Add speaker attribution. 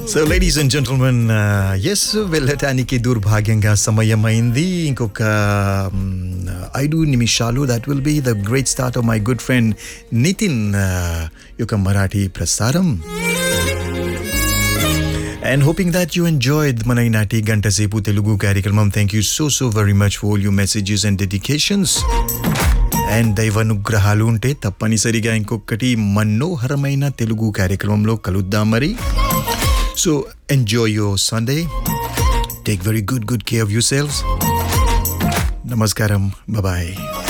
Speaker 1: so ladies and gentlemen yes వెళ్ళటానికి దుర్భాగ్యంగా సమయం అయింది ఇంకొక మ్, ఐదు నిమిషాలు that will be the great start of my good friend Nitin యొక్క మరాఠీ ప్రసారం and hoping that you enjoyed మన ఈనాటి గంట సేపు తెలుగు కార్యక్రమం thank you so so very much for you messages and dedications అండ్ దైవానుగ్రహాలు ఉంటే తప్పనిసరిగా ఇంకొకటి మనోహరమైన తెలుగు కార్యక్రమంలో కలుద్దాం మరి so enjoy your Sunday take very good good care of you selves నమస్కారం బాయ్